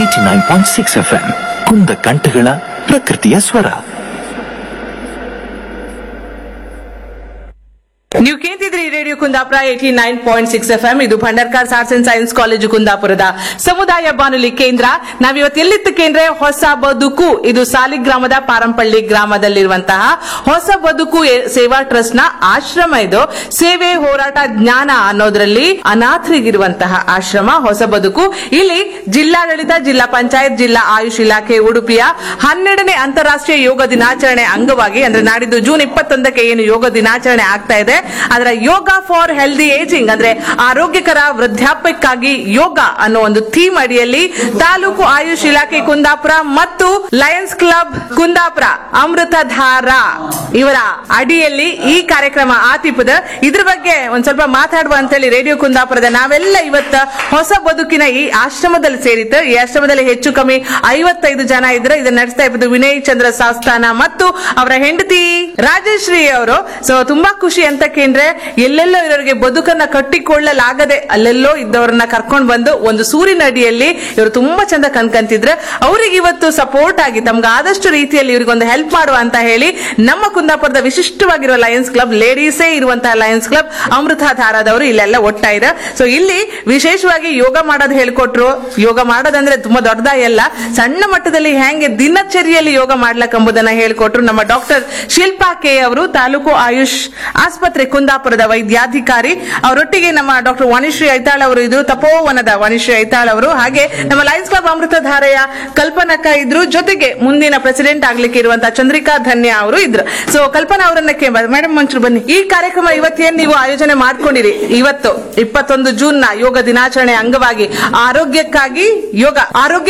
eighty nine point six F M ಕುಂದ ಕಂಠಗಳ ಪ್ರಕೃತಿಯ ಸ್ವರ ನೀವು ಕೇಳ್ತಿದ್ರಿ radio Kundapura eighty nine point six F M ಇದು Bhandarkar arts and science college ಕುಂದಾಪುರದ ಸಮುದಾಯ ಬಾನುಲಿ ಕೇಂದ್ರ ನಾವಿವತ್ತು ಎಲ್ಲಿದ್ದಕ್ಕೇಂದ್ರೆ ಹೊಸ ಬದುಕು ಇದು ಸಾಲಿಗ್ರಾಮದ ಪಾರಂಪಳ್ಳಿ ಗ್ರಾಮದಲ್ಲಿರುವಂತಹ ಹೊಸ ಬದುಕು ಎ- ಸೇವಾ ಟ್ರಸ್ಟ್ ನ ಆಶ್ರಮ ಇದು ಸೇವೆ ಹೋರಾಟ ಜ್ಞಾನ ಅನ್ನೋದ್ರಲ್ಲಿ ಅನಾಥರಿಗಿರುವಂತಹ ಆಶ್ರಮ ಹೊಸ ಬದುಕು ಇಲ್ಲಿ ಜಿಲ್ಲಾಡಳಿತ ಜಿಲ್ಲಾ ಪಂಚಾಯತ್ ಜಿಲ್ಲಾ ಆಯುಷ್ ಇಲಾಖೆ ಉಡುಪಿಯ ಹನ್ನೆರಡನೇ ಅಂತಾರಾಷ್ಟ್ರೀಯ ಯೋಗ ದಿನಾಚರಣೆ ಅಂಗವಾಗಿ ಅಂದ್ರೆ ನಾಡಿದ್ದು ಜೂನ್ ಇಪ್ಪತ್ತೊಂದಕ್ಕೆ ಏನು ಯೋಗ ದಿನಾಚರಣೆ ಆಗ್ತಾ ಇದೆ ಅದರ ಯೋಗ ಫಾರ್ ಹೆಲ್ದಿ ಏಜಿಂಗ್ ಅಂದ್ರೆ ಆರೋಗ್ಯಕರ ವೃದ್ಧಾಪ್ಯಕ್ಕಾಗಿ ಯೋಗ ಅನ್ನೋ ಒಂದು ಥೀಮ್ ಅಡಿಯಲ್ಲಿ ತಾಲೂಕು ಆಯುಷ್ ಇಲಾಖೆ ಕುಂದಾಪುರ ಮತ್ತು ಲಯನ್ಸ್ ಕ್ಲಬ್ ಕುಂದಾಪುರ ಅಮೃತಧಾರ ಇವರ ಅಡಿಯಲ್ಲಿ ಈ ಕಾರ್ಯಕ್ರಮ ಆತಿಪದ ಇದ್ರ ಬಗ್ಗೆ ಒಂದ್ ಸ್ವಲ್ಪ ಮಾತಾಡುವ ಅಂತೇಳಿ ರೇಡಿಯೋ ಕುಂದಾಪುರದ ನಾವೆಲ್ಲ ಇವತ್ತ ಹೊಸ ಬದುಕಿನ ಈ ಆಶ್ರಮದಲ್ಲಿ ಸೇರಿತ್ತು ಈ ಆಶ್ರಮದಲ್ಲಿ ಹೆಚ್ಚು ಕಮ್ಮಿ ಐವತ್ತೈದು ಜನ ಇದ್ರೆ ಇದನ್ನ ನಡೆಸ್ತಾ ಇರೋದು ವಿನಯ್ ಚಂದ್ರ ಸಾಸ್ತಾನ ಮತ್ತು ಅವರ ಹೆಂಡತಿ ರಾಜಶ್ರೀ ಅವರು ಸೊ ತುಂಬಾ ಖುಷಿ ಅಂತ ಕೇಂದ್ರೆ ಎಲ್ಲೆಲ್ಲೋ ಇರೋರಿಗೆ ಬದುಕನ್ನ ಕಟ್ಟಿಕೊಳ್ಳಲಾಗದೆ ಅಲ್ಲೆಲ್ಲೋ ಇದ್ದವರನ್ನ ಕರ್ಕೊಂಡು ಬಂದು ಒಂದು ಸೂರಿನ ಅಡಿಯಲ್ಲಿ ಇವರು ತುಂಬಾ ಚಂದ ಕಣ್ಕಂತಿದ್ರೆ ಅವರಿಗೆ ಇವತ್ತು ಸಪೋರ್ಟ್ ಆಗಿ ತಮ್ಗೆ ಆದಷ್ಟು ರೀತಿಯಲ್ಲಿ ಇವರಿಗೊಂದು ಹೆಲ್ಪ್ ಮಾಡುವ ಅಂತ ಹೇಳಿ ನಮ್ಮ ಕುಂದಾಪುರದ ವಿಶಿಷ್ಟವಾಗಿರುವ ಲಯನ್ಸ್ ಕ್ಲಬ್ ಲೇಡೀಸೇ ಇರುವಂತಹ ಲಯನ್ಸ್ ಕ್ಲಬ್ ಅಮೃತಧಾರದವರು ಇಲ್ಲೆಲ್ಲ ಒಟ್ಟಾಯಿರ ಸೊ ಇಲ್ಲಿ ವಿಶೇಷವಾಗಿ ಯೋಗ ಮಾಡೋದು ಹೇಳ್ಕೊಟ್ರು ಯೋಗ ಮಾಡೋದಂದ್ರೆ ತುಂಬಾ ದೊಡ್ಡದಾಯಲ್ಲ ಸಣ್ಣ ಮಟ್ಟದಲ್ಲಿ ಹೆಂಗೆ ದಿನಚರಿಯಲ್ಲಿ ಯೋಗ ಮಾಡ್ಲಕ್ಕಂಬುದನ್ನ ಹೇಳ್ಕೊಟ್ರು ನಮ್ಮ ಡಾಕ್ಟರ್ ಶಿಲ್ಪಾ ಕೆ ಅವರು ತಾಲೂಕು ಆಯುಷ್ ಆಸ್ಪತ್ರೆ ಕುಂದಾಪುರದ ವೈದ್ಯಾಧಿಕಾರಿ ಅವರೊಟ್ಟಿಗೆ ನಮ್ಮ ಡಾಕ್ಟರ್ ವಾಣಿಶ್ರೀ ಐತಾಳ್ ಅವರು ಇದ್ರು ತಪೋವನದ ವಾಣಿಶ್ರೀ ಐತಾಳ್ ಅವರು ಹಾಗೆ ನಮ್ಮ ಲಯನ್ಸ್ ಕ್ಲಬ್ ಅಮೃತಧಾರೆಯ ಕಲ್ಪನಕ್ಕ ಇದ್ರು ಜೊತೆಗೆ ಮುಂದಿನ ಪ್ರೆಸಿಡೆಂಟ್ ಆಗ್ಲಿಕ್ಕೆ ಇರುವಂತಹ ಚಂದ್ರಿಕಾ ಧನ್ಯ ಅವರು ಇದ್ರು ಸೊ ಕಲ್ಪನಾ ಅವರನ್ನ ಮೇಡಮ್ ಮಂಚೂರು ಬನ್ನಿ ಈ ಕಾರ್ಯಕ್ರಮ ಇವತ್ತೇನ್ ನೀವು ಆಯೋಜನೆ ಮಾಡ್ಕೊಂಡಿರಿ ಇವತ್ತು ಇಪ್ಪತ್ತೊಂದು ಜೂನ್ ನ ಯೋಗ ದಿನಾಚರಣೆ ಅಂಗವಾಗಿ ಆರೋಗ್ಯಕ್ಕಾಗಿ ಯೋಗ ಆರೋಗ್ಯ